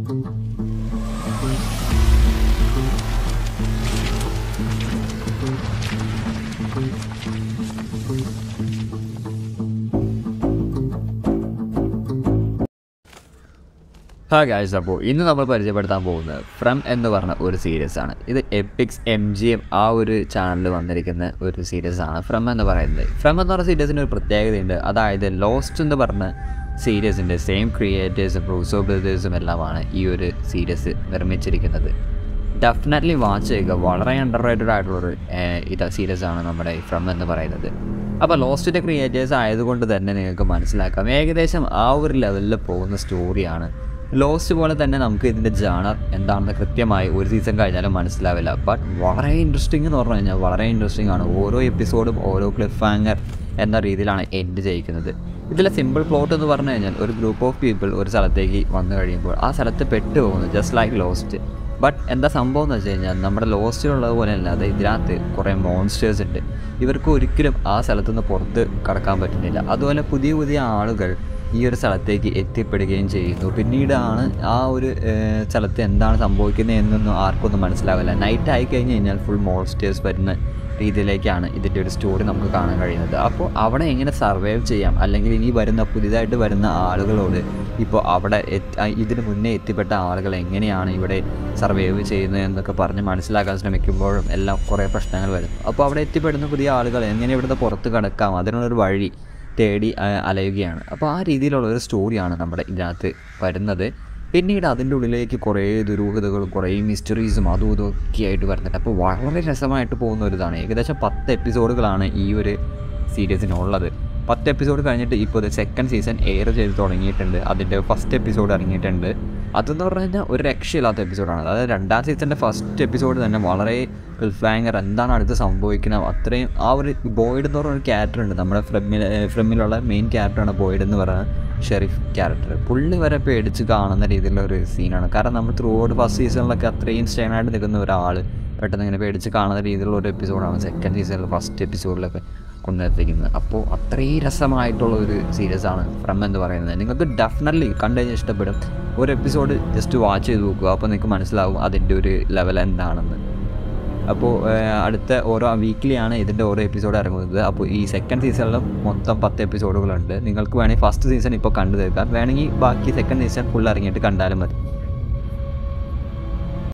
ഹാ ഗായ്സ് അപ്പോൾ ഇന്ന് നമ്മൾ പരിചയപ്പെടുത്താൻ പോകുന്നത് ഫ്രം എന്ന് പറഞ്ഞ ഒരു സീരീസ് ആണ് ഇത് എപ്പിക്സ് എം ജി എം ആ ഒരു ചാനലിൽ വന്നിരിക്കുന്ന ഒരു സീരീസ് ആണ് ഫ്രം എന്ന് പറയുന്നത് ഫ്രം എന്ന് പറഞ്ഞ സീരീസിന് ഒരു പ്രത്യേകതയുണ്ട് അതായത് ലോസ്റ്റ് എന്ന് പറഞ്ഞ സീരീസിൻ്റെ സെയിം ക്രിയേറ്റേഴ്സും ബ്രൂസോ ബ്രദേഴ്സും എല്ലാമാണ് ഈ ഒരു സീരീസ് നിർമ്മിച്ചിരിക്കുന്നത് ഡെഫിനറ്റ്ലി വാച്ച് ചെയ്യുക വളരെ അണ്ടർ റേറ്റഡ് ആയിട്ടുള്ളൊരു ഏഹ്, ഇത് സീരീസാണ് നമ്മുടെ ഈ ഫ്രം എന്ന് പറയുന്നത് അപ്പോൾ ലോസ്റ്റിൻ്റെ ക്രിയേറ്റേഴ്സ് ആയതുകൊണ്ട് തന്നെ നിങ്ങൾക്ക് മനസ്സിലാക്കാം ഏകദേശം ആ ഒരു ലെവലിൽ പോകുന്ന സ്റ്റോറിയാണ് ലോസ്റ്റ് പോലെ തന്നെ നമുക്ക് ഇതിൻ്റെ ജാണർ എന്താണെന്ന് കൃത്യമായി ഒരു സീസൺ കഴിഞ്ഞാലും മനസ്സിലാവില്ല ബട്ട് വളരെ ഇൻട്രസ്റ്റിംഗ് എന്ന് പറഞ്ഞു കഴിഞ്ഞാൽ വളരെ ഇൻട്രസ്റ്റിംഗ് ആണ് ഓരോ എപ്പിസോഡും ഓരോ ക്ലിഫ് ഹാങ്ങർ എന്ന രീതിയിലാണ് എൻഡ് ചെയ്യിക്കുന്നത് ഇതിലെ സിമ്പിൾ പ്ലോട്ട് എന്ന് പറഞ്ഞു കഴിഞ്ഞാൽ ഒരു ഗ്രൂപ്പ് ഓഫ് പീപ്പിൾ ഒരു സ്ഥലത്തേക്ക് വന്നു കഴിയുമ്പോൾ ആ സ്ഥലത്ത് പെട്ടു പോകുന്നു ജസ്റ്റ് ലൈക്ക് ലോസ്റ്റ് ബട്ട് എന്താ സംഭവം എന്ന് വെച്ച് കഴിഞ്ഞാൽ നമ്മുടെ ലോസ്റ്റിലുള്ളത് പോലെ അല്ലാതെ ഇതിനകത്ത് കുറേ മോൺസ്റ്റേഴ്സ് ഉണ്ട് ഇവർക്ക് ഒരിക്കലും ആ സ്ഥലത്തുനിന്ന് പുറത്ത് കടക്കാൻ പറ്റുന്നില്ല അതുപോലെ പുതിയ പുതിയ ആളുകൾ ഈ ഒരു സ്ഥലത്തേക്ക് എത്തിപ്പെടുകയും ചെയ്യുന്നു പിന്നീടാണ് ആ ഒരു ഏഹ്, സ്ഥലത്ത് എന്താണ് സംഭവിക്കുന്നത് എന്നൊന്നും ആർക്കൊന്നും മനസ്സിലാവില്ല നൈറ്റ് ആയി കഴിഞ്ഞ് കഴിഞ്ഞാൽ ഫുൾ മോൺസ്റ്റേഴ്സ് വരുന്ന രീതിയിലേക്കാണ് ഇതിൻ്റെ ഒരു സ്റ്റോറി നമുക്ക് കാണാൻ കഴിയുന്നത് അപ്പോൾ അവിടെ എങ്ങനെ സർവൈവ് ചെയ്യാം അല്ലെങ്കിൽ ഇനി വരുന്ന പുതിയതായിട്ട് വരുന്ന ആളുകളോട് ഇപ്പോൾ അവിടെ എത്തി- ആ, ഇതിന് മുന്നേ എത്തിപ്പെട്ട ആളുകൾ എങ്ങനെയാണ് ഇവിടെ സർവൈവ് ചെയ്യുന്നത് എന്നൊക്കെ പറഞ്ഞ് മനസ്സിലാക്കാൻ ശ്രമിക്കുമ്പോഴും എല്ലാം കുറേ പ്രശ്നങ്ങൾ വരുന്നു അപ്പോൾ അവിടെ എത്തിപ്പെടുന്ന പുതിയ ആളുകൾ എങ്ങനെ ഇവിടുന്ന് പുറത്ത് കടക്കാം അതിനുള്ളൊരു വഴി തേടി ആ, അലയുകയാണ് അപ്പോൾ ആ രീതിയിലുള്ള ഒരു സ്റ്റോറിയാണ് നമ്മുടെ ഇതിനകത്ത് വരുന്നത് പിന്നീട് അതിൻ്റെ ഉള്ളിലേക്ക് കുറേ ദുരൂഹതകളും കുറേ മിസ്റ്ററീസും അതും ഇതും ഒക്കെ ആയിട്ട് വരുന്നുണ്ട് അപ്പോൾ വളരെ രസമായിട്ട് പോകുന്ന ഒരു ഇതാണ് ഏകദേശം പത്ത് എപ്പിസോഡുകളാണ് ഈ ഒരു സീരീസിനുള്ളത് പത്ത് എപ്പിസോഡ് കഴിഞ്ഞിട്ട് ഇപ്പോൾ ഇത് സെക്കൻഡ് സീസൺ എയർ ചെയ്ത് തുടങ്ങിയിട്ടുണ്ട് അതിൻ്റെ ഫസ്റ്റ് എപ്പിസോഡ് ഇറങ്ങിയിട്ടുണ്ട് അതെന്ന് പറഞ്ഞു കഴിഞ്ഞാൽ ഒരു രക്ഷയില്ലാത്ത എപ്പിസോഡാണ് അതായത് രണ്ടാം സീസണിൻ്റെ ഫസ്റ്റ് എപ്പിസോഡ് തന്നെ വളരെ ക്ലിഫ്ഹാങ്ങർ എന്താണ് അടുത്ത് സംഭവിക്കുന്നത് അത്രയും ആ ഒരു ബോയ്ഡ് എന്ന് പറഞ്ഞ ഒരു ക്യാരക്ടർ ഉണ്ട് നമ്മുടെ ഫ്രെമ്മിൽ ഫ്രെമ്മിലുള്ള മെയിൻ ക്യാരക്ടറാണ് ബോയ്ഡ് എന്ന് പറയുന്ന ഷെരീഫ് ക്യാരക്ടർ പുള്ളി വരെ പേടിച്ച് കാണുന്ന രീതിയിലുള്ള ഒരു സീനാണ് കാരണം നമ്മൾ ത്രൂ ഔട്ട് ഫസ്റ്റ് സീസണിലൊക്കെ അത്രയും സ്റ്റേണായിട്ട് നിൽക്കുന്ന ഒരാൾ പെട്ടെന്ന് ഇങ്ങനെ പേടിച്ച് കാണുന്ന രീതിയിലുള്ള ഒരു എപ്പിസോഡാണ് സെക്കൻഡ് സീസണിൽ ഫസ്റ്റ് എപ്പിസോഡിലൊക്കെ കൊണ്ടെത്തിക്കുന്നത് അപ്പോൾ അത്രയും രസമായിട്ടുള്ള ഒരു സീരീസാണ് ഫ്രം എന്ന് പറയുന്നത് നിങ്ങൾക്ക് ഡെഫിനറ്റ്ലി കണ്ടു കഴിഞ്ഞാൽ ഇഷ്ടപ്പെടും ഒരു എപ്പിസോഡ് ജസ്റ്റ് വാച്ച് ചെയ്ത് നോക്കുക അപ്പോൾ നിങ്ങൾക്ക് മനസ്സിലാവും അതിൻ്റെ ഒരു ലെവൽ എന്താണെന്ന് അപ്പോൾ ഏഹ്, അടുത്ത ഓരോ വീക്കിലിയാണ് ഇതിൻ്റെ ഓരോ എപ്പിസോഡ് ഇറങ്ങുന്നത് അപ്പോൾ ഈ സെക്കൻഡ് സീസണിലും മൊത്തം പത്ത് എപ്പിസോഡുകളുണ്ട് നിങ്ങൾക്ക് വേണമെങ്കിൽ ഫസ്റ്റ് സീസൺ ഇപ്പോൾ കണ്ടു തീർക്കാം വേണമെങ്കിൽ ബാക്കി സെക്കൻഡ് സീസൺ ഫുൾ ഇറങ്ങിയിട്ട് കണ്ടാലും മതി